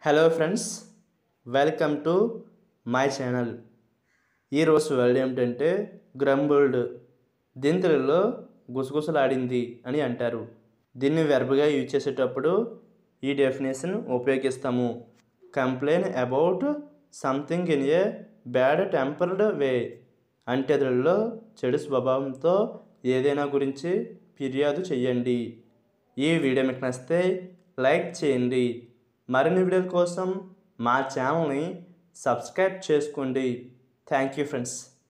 hello friends welcome to my channel ఈరోజు word ఏమిటంటే grumbled దీని తెలుగులో గుసగుసలాడింది అని అంటారు దీన్ని వెర్బ్గా యూజ్ చేసేటప్పుడు ఈ డెఫినేషన్ ఉపయోగిస్తాము complain about something in a bad tempered way అంటే తెలుగులో చెడు స్వభావంతో ఏదైనా గురించి ఫిర్యాదు చేయండి ఈ వీడియో మీకు నచ్చితే లైక్ చేయండి మరిన్ని వీడియోల కోసం మా ఛానల్ని సబ్స్క్రైబ్ చేసుకోండి థ్యాంక్ యూ ఫ్రెండ్స్